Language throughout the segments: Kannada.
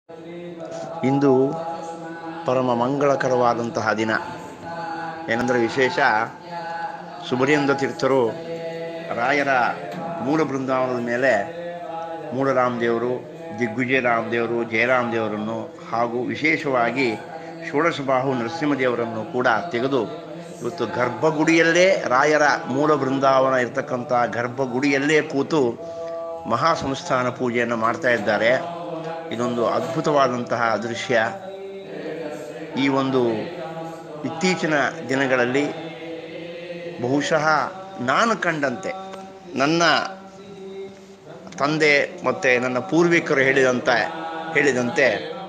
ಇಂದು ಪರಮ ಮಂಗಳಕರವಾದಂತಹ ದಿನ ಏನೆಂದರೆ ವಿಶೇಷ ಸುಬ್ರಹ್ಮಣ್ಯ ತೀರ್ಥರು ರಾಯರ ಮೂಲ ಬೃಂದಾವನದ ಮೇಲೆ ಮೂಲರಾಮದೇವರು ದಿಗ್ವಿಜಯ ರಾಮದೇವರು ಜಯರಾಮ್ ದೇವರನ್ನು ಹಾಗೂ ವಿಶೇಷವಾಗಿ ಷೋಡಶಬಾಹು ನರಸಿಂಹದೇವರನ್ನು ಕೂಡ ತೆಗೆದು ಇವತ್ತು ಗರ್ಭಗುಡಿಯಲ್ಲೇ ರಾಯರ ಮೂಲ ಬೃಂದಾವನ ಇರತಕ್ಕಂಥ ಗರ್ಭಗುಡಿಯಲ್ಲೇ ಕೂತು ಮಹಾ ಸಂಸ್ಥಾನ ಪೂಜೆಯನ್ನು ಮಾಡ್ತಾ ಇದ್ದಾರೆ ಇದೊಂದು ಅದ್ಭುತವಾದಂತಹ ದೃಶ್ಯ ಈ ಒಂದು ಇತ್ತೀಚಿನ ದಿನಗಳಲ್ಲಿ ಬಹುಶಃ ನಾನು ಕಂಡಂತೆ ನನ್ನ ತಂದೆ ಮತ್ತು ನನ್ನ ಪೂರ್ವಿಕರು ಹೇಳಿದಂತೆ ಹೇಳಿದಂತೆ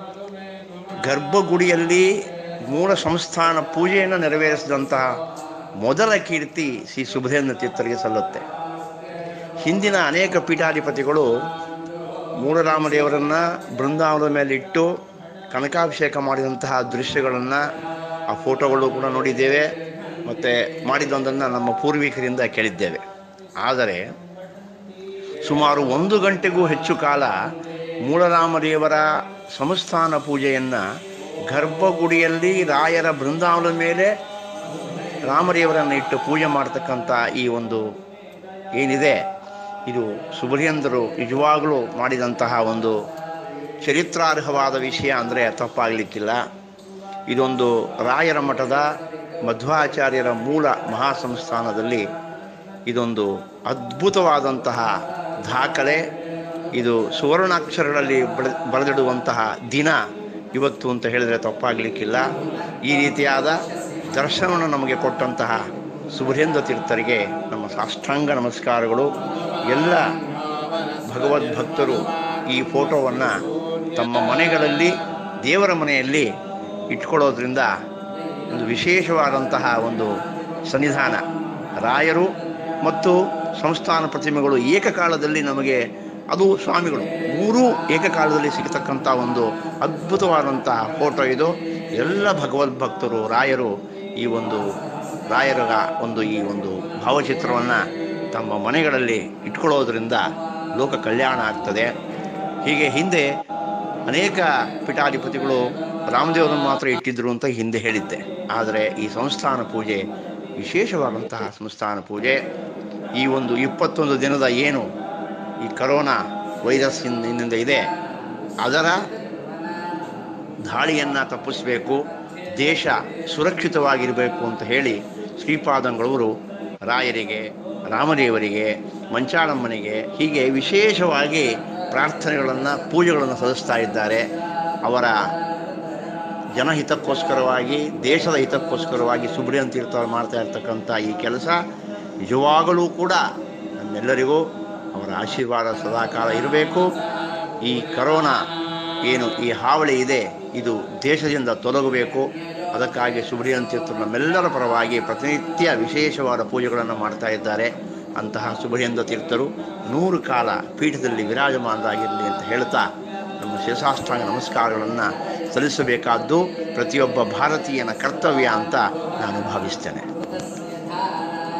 ಗರ್ಭಗುಡಿಯಲ್ಲಿ ಮೂಲ ಸಂಸ್ಥಾನ ಪೂಜೆಯನ್ನು ನೆರವೇರಿಸಿದಂತಹ ಮೊದಲ ಕೀರ್ತಿ ಶ್ರೀ ಸುಬಧೇಂದ್ರ ತೀರ್ಥರಿಗೆ ಸಲ್ಲುತ್ತೆ ಹಿಂದಿನ ಅನೇಕ ಪೀಠಾಧಿಪತಿಗಳು ಮೂಲರಾಮದೇವರನ್ನು ಬೃಂದಾವನದ ಮೇಲೆ ಇಟ್ಟು ಕನಕಾಭಿಷೇಕ ಮಾಡಿದಂತಹ ದೃಶ್ಯಗಳನ್ನು ಆ ಫೋಟೋಗಳು ಕೂಡ ನೋಡಿದ್ದೇವೆ ಮತ್ತು ಮಾಡಿದ್ದೊಂದನ್ನು ನಮ್ಮ ಪೂರ್ವಿಕರಿಂದ ಕೇಳಿದ್ದೇವೆ ಆದರೆ ಸುಮಾರು ಒಂದು ಗಂಟೆಗೂ ಹೆಚ್ಚು ಕಾಲ ಮೂಲರಾಮದೇವರ ಸಂಸ್ಥಾನ ಪೂಜೆಯನ್ನು ಗರ್ಭಗುಡಿಯಲ್ಲಿ ರಾಯರ ಬೃಂದಾವನದ ಮೇಲೆ ರಾಮದೇವರನ್ನು ಇಟ್ಟು ಪೂಜೆ ಮಾಡ್ತಕ್ಕಂಥ ಈ ಒಂದು ಏನಿದೆ ಇದು ಸುಬ್ರಹ್ಮಣ್ಯರು ನಿಜವಾಗಲೂ ಮಾಡಿದಂತಹ ಒಂದು ಚರಿತ್ರಾರ್ಹವಾದ ವಿಷಯ ಅಂದರೆ ತಪ್ಪಾಗಲಿಕ್ಕಿಲ್ಲ ಇದೊಂದು ರಾಯರ ಮಠದ ಮಧ್ವಾಚಾರ್ಯರ ಮೂಲ ಮಹಾಸಂಸ್ಥಾನದಲ್ಲಿ ಇದೊಂದು ಅದ್ಭುತವಾದಂತಹ ದಾಖಲೆ ಇದು ಸುವರ್ಣಾಕ್ಷರಗಳಲ್ಲಿ ಬಳೆ ಬರೆದಿಡುವಂತಹ ದಿನ ಇವತ್ತು ಅಂತ ಹೇಳಿದರೆ ತಪ್ಪಾಗಲಿಕ್ಕಿಲ್ಲ ಈ ರೀತಿಯಾದ ದರ್ಶನವನ್ನು ನಮಗೆ ಕೊಟ್ಟಂತಹ ಸುಬ್ರಹ್ಮಣ್ಯ ತೀರ್ಥರಿಗೆ ನಮ್ಮ ಸಾಷ್ಟಾಂಗ ನಮಸ್ಕಾರಗಳು ಎಲ್ಲ ಭಗವದ್ಭಕ್ತರು ಈ ಫೋಟೋವನ್ನು ತಮ್ಮ ಮನೆಗಳಲ್ಲಿ ದೇವರ ಮನೆಯಲ್ಲಿ ಇಟ್ಕೊಳ್ಳೋದ್ರಿಂದ ಒಂದು ವಿಶೇಷವಾದಂತಹ ಒಂದು ಸನ್ನಿಧಾನ ರಾಯರು ಮತ್ತು ಸಂಸ್ಥಾನ ಪ್ರತಿಮೆಗಳು ಏಕಕಾಲದಲ್ಲಿ ನಮಗೆ ಅದು ಸ್ವಾಮಿಗಳು ಮೂರೂ ಏಕಕಾಲದಲ್ಲಿ ಸಿಗತಕ್ಕಂಥ ಒಂದು ಅದ್ಭುತವಾದಂತಹ ಫೋಟೋ ಇದು ಎಲ್ಲ ಭಗವದ್ಭಕ್ತರು ರಾಯರು ಈ ಒಂದು ರಾಯರ ಒಂದು ಈ ಒಂದು ಭಾವಚಿತ್ರವನ್ನು ತಮ್ಮ ಮನೆಗಳಲ್ಲಿ ಇಟ್ಕೊಳ್ಳೋದ್ರಿಂದ ಲೋಕ ಕಲ್ಯಾಣ ಆಗ್ತದೆ ಹೀಗೆ ಹಿಂದೆ ಅನೇಕ ಪೀಠಾಧಿಪತಿಗಳು ರಾಮದೇವರನ್ನು ಮಾತ್ರ ಇಟ್ಟಿದ್ರು ಅಂತ ಹಿಂದೆ ಹೇಳಿದ್ದೆ ಆದರೆ ಈ ಸಂಸ್ಥಾನ ಪೂಜೆ ವಿಶೇಷವಾದಂತಹ ಸಂಸ್ಥಾನ ಪೂಜೆ ಈ ಒಂದು ಇಪ್ಪತ್ತೊಂದು ದಿನದ ಏನು ಈ ಕರೋನಾ ವೈರಸ್ ಇನ್ನಿಂದ ಇದೆ ಅದರ ದಾಳಿಯನ್ನು ತಪ್ಪಿಸಬೇಕು ದೇಶ ಸುರಕ್ಷಿತವಾಗಿರಬೇಕು ಅಂತ ಹೇಳಿ ಶ್ರೀಪಾದಂಗಳವರು ರಾಯರಿಗೆ ರಾಮದೇವರಿಗೆ ಮಂಚಾಳಮ್ಮನಿಗೆ ಹೀಗೆ ವಿಶೇಷವಾಗಿ ಪ್ರಾರ್ಥನೆಗಳನ್ನು ಪೂಜೆಗಳನ್ನು ಸಲ್ಲಿಸ್ತಾ ಇದ್ದಾರೆ ಅವರ ಜನಹಿತಕ್ಕೋಸ್ಕರವಾಗಿ ದೇಶದ ಹಿತಕ್ಕೋಸ್ಕರವಾಗಿ ಸುಬ್ರಿಯನ್ ತೀರ್ಥರು ಮಾಡ್ತಾ ಇರ್ತಕ್ಕಂಥ ಈ ಕೆಲಸ ನಿಜವಾಗಲೂ ಕೂಡ ನಮ್ಮೆಲ್ಲರಿಗೂ ಅವರ ಆಶೀರ್ವಾದ ಸದಾಕಾಲ ಇರಬೇಕು ಈ ಕರೋನಾ ಏನು ಈ ಹಾವಳಿ ಇದೆ ಇದು ದೇಶದಿಂದ ತೊಲಗಬೇಕು ಅದಕ್ಕಾಗಿ ಸುಬ್ರಿಯನ್ ತೀರ್ಥರು ನಮ್ಮೆಲ್ಲರ ಪರವಾಗಿ ಪ್ರತಿನಿತ್ಯ ವಿಶೇಷವಾದ ಪೂಜೆಗಳನ್ನು ಮಾಡ್ತಾ ಇದ್ದಾರೆ ಅಂತಹ ಸುಬ್ರಹ್ಮಣ್ಯ ತೀರ್ಥರು ನೂರು ಕಾಲ ಪೀಠದಲ್ಲಿ ವಿರಾಜಮಾನರಾಗಿರಲಿ ಅಂತ ಹೇಳ್ತಾ ನಮ್ಮ ಶಿರಸಾಷ್ಟಾಂಗ ನಮಸ್ಕಾರಗಳನ್ನು ಸಲ್ಲಿಸಬೇಕಾದ್ದು ಪ್ರತಿಯೊಬ್ಬ ಭಾರತೀಯನ ಕರ್ತವ್ಯ ಅಂತ ನಾನು ಭಾವಿಸ್ತೇನೆ